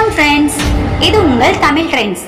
வணக்கம் ஃப்ரெண்ட்ஸ் இது உங்கள் தமிழ் ட்ரெண்ட்ஸ்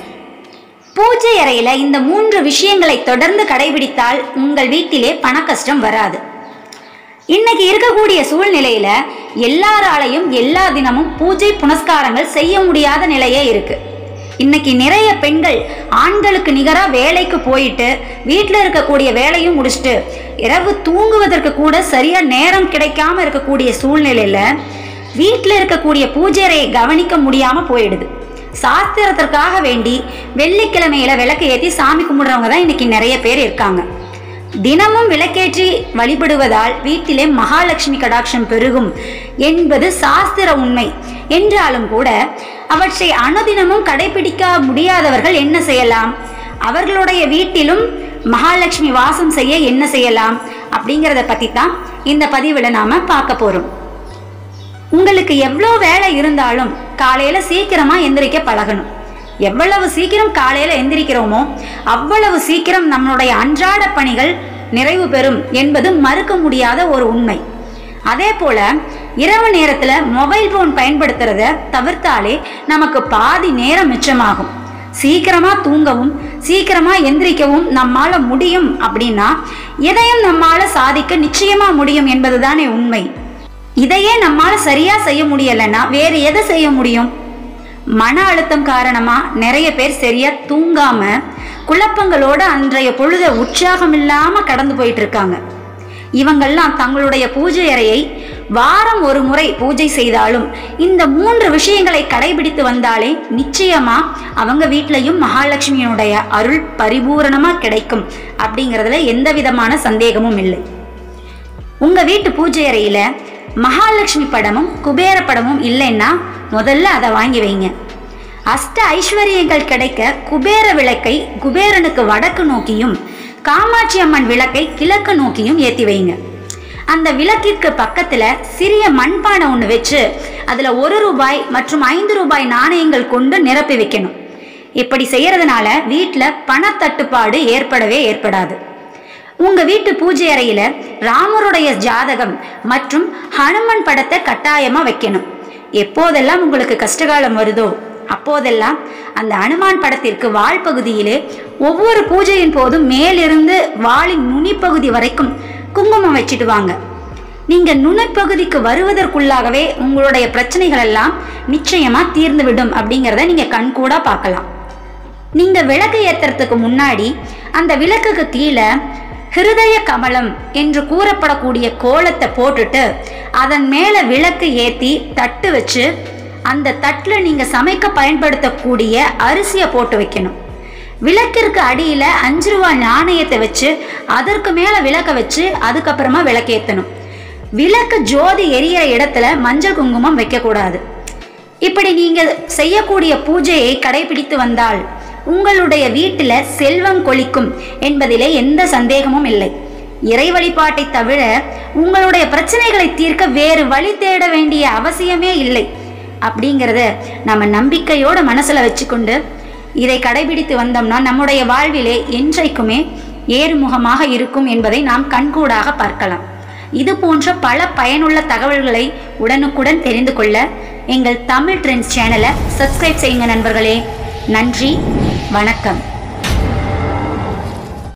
பூஜை அறையில இந்த மூன்று விஷயங்களை தொடர்ந்து கடைபிடித்தால் உங்கள் வீட்டிலே பண கஷ்டம் வராது இன்னைக்கு இருக்கக்கூடிய சூழ்நிலையில எல்லாராலையும் எல்லா தினமும் பூஜை புனஸ்காரங்கள் செய்ய முடியாத நிலையே இருக்கு இன்னைக்கு நிறைய பெண்கள் ஆண்களுக்கு நிகராக வேலைக்கு போயிட்டு வீட்டில் இருக்கக்கூடிய வேலையும் முடிச்சுட்டு இரவு தூங்குவதற்கு கூட சரியா நேரம் கிடைக்காம இருக்கக்கூடிய சூழ்நிலையில வீட்டில் இருக்கக்கூடிய பூஜை அறையை கவனிக்க முடியாம போயிடுது சாஸ்திரத்திற்காக வேண்டி வெள்ளிக்கிழமையில விளக்கு ஏற்றி சாமி கும்பிடுறவங்க தான் இன்னைக்கு நிறைய பேர் இருக்காங்க தினமும் விளக்கேற்றி வழிபடுவதால் வீட்டிலே மகாலட்சுமி கடாட்சம் பெருகும் என்பது சாஸ்திர உண்மை என்றாலும் கூட அவற்றை அனுதினமும் கடைபிடிக்க முடியாதவர்கள் என்ன செய்யலாம் அவர்களுடைய வீட்டிலும் மகாலட்சுமி வாசம் செய்ய என்ன செய்யலாம் அப்படிங்கிறத பற்றி தான் இந்த பதிவில் நாம பார்க்க போறோம் உங்களுக்கு எவ்வளோ வேலை இருந்தாலும் காலையில சீக்கிரமா எந்திரிக்க பழகணும் எவ்வளவு சீக்கிரம் காலையில எந்திரிக்கிறோமோ அவ்வளவு சீக்கிரம் நம்மளுடைய அன்றாட பணிகள் நிறைவு பெறும் என்பது மறுக்க முடியாத ஒரு உண்மை அதே போல இரவு நேரத்துல மொபைல் போன் பயன்படுத்துறத தவிர்த்தாலே நமக்கு பாதி நேரம் மிச்சமாகும் சீக்கிரமா தூங்கவும் சீக்கிரமா எந்திரிக்கவும் நம்மால முடியும் அப்படின்னா எதையும் நம்மால சாதிக்க நிச்சயமா முடியும் என்பதுதானே உண்மை இதையே நம்மால சரியா செய்ய முடியலைன்னா வேறு எதை செய்ய முடியும் மன அழுத்தம் காரணமா நிறைய பேர் சரியா தூங்காம குழப்பங்களோட அன்றைய பொழுத உற்சாகம் இல்லாம கடந்து போயிட்டு இருக்காங்க இவங்கெல்லாம் தங்களுடைய பூஜை அறையை வாரம் ஒரு முறை பூஜை செய்தாலும் இந்த மூன்று விஷயங்களை கடைபிடித்து வந்தாலே நிச்சயமா அவங்க வீட்லயும் மகாலட்சுமியினுடைய அருள் பரிபூரணமா கிடைக்கும் அப்படிங்கிறதுல எந்த விதமான சந்தேகமும் இல்லை உங்க வீட்டு பூஜை அறையில மகாலட்சுமி படமும் குபேர படமும் இல்லைன்னா முதல்ல அதை வாங்கி வைங்க அஷ்ட ஐஸ்வர்யங்கள் கிடைக்க குபேர விளக்கை குபேரனுக்கு வடக்கு நோக்கியும் காமாட்சி அம்மன் விளக்கை கிழக்கு நோக்கியும் ஏற்றி வைங்க அந்த விளக்கிற்கு பக்கத்துல சிறிய மண்பானை ஒன்று வச்சு அதுல ஒரு ரூபாய் மற்றும் ஐந்து ரூபாய் நாணயங்கள் கொண்டு நிரப்பி வைக்கணும் இப்படி செய்யறதுனால வீட்டில் பணத்தட்டுப்பாடு ஏற்படவே ஏற்படாது உங்க வீட்டு பூஜை அறையில ராமருடைய ஜாதகம் மற்றும் ஹனுமன் படத்தை கட்டாயமா வைக்கணும் எப்போதெல்லாம் உங்களுக்கு கஷ்டகாலம் வருதோ அப்போதெல்லாம் அந்த அனுமான் படத்திற்கு வால் பகுதியிலே ஒவ்வொரு பூஜையின் போதும் மேலிருந்து வாளின் நுனிப்பகுதி வரைக்கும் குங்குமம் வச்சுட்டு வாங்க நீங்க நுனிப்பகுதிக்கு வருவதற்குள்ளாகவே உங்களுடைய பிரச்சனைகள் எல்லாம் நிச்சயமா தீர்ந்துவிடும் அப்படிங்கிறத நீங்க கண்கூடா பார்க்கலாம் நீங்க விளக்கு ஏத்துறதுக்கு முன்னாடி அந்த விளக்குக்கு கீழே ஹிருதய கமலம் என்று கூறப்படக்கூடிய கோலத்தை போட்டுட்டு அதன் மேல விளக்கு ஏத்தி தட்டு வச்சு அந்த தட்டில் நீங்க சமைக்க பயன்படுத்தக்கூடிய அரிசியை போட்டு வைக்கணும் விளக்கிற்கு அடியில அஞ்சு ரூபா நாணயத்தை வச்சு அதற்கு மேல விளக்க வச்சு அதுக்கப்புறமா விளக்கேற்றணும் விளக்கு ஜோதி எரியிற இடத்துல மஞ்சள் குங்குமம் வைக்கக்கூடாது இப்படி நீங்க செய்யக்கூடிய பூஜையை கடைபிடித்து வந்தால் உங்களுடைய வீட்டில் செல்வம் கொளிக்கும் என்பதிலே எந்த சந்தேகமும் இல்லை இறை வழிபாட்டை தவிர உங்களுடைய பிரச்சனைகளை தீர்க்க வேறு வழி தேட வேண்டிய அவசியமே இல்லை அப்படிங்கிறத நம்ம நம்பிக்கையோட மனசுல வச்சுக்கொண்டு இதை கடைபிடித்து வந்தோம்னா நம்முடைய வாழ்விலே என்றைக்குமே ஏறுமுகமாக இருக்கும் என்பதை நாம் கண்கூடாக பார்க்கலாம் இது போன்ற பல பயனுள்ள தகவல்களை உடனுக்குடன் தெரிந்து கொள்ள எங்கள் தமிழ் ட்ரெண்ட்ஸ் சேனலை சப்ஸ்கிரைப் செய்யுங்க நண்பர்களே நன்றி வணக்கம்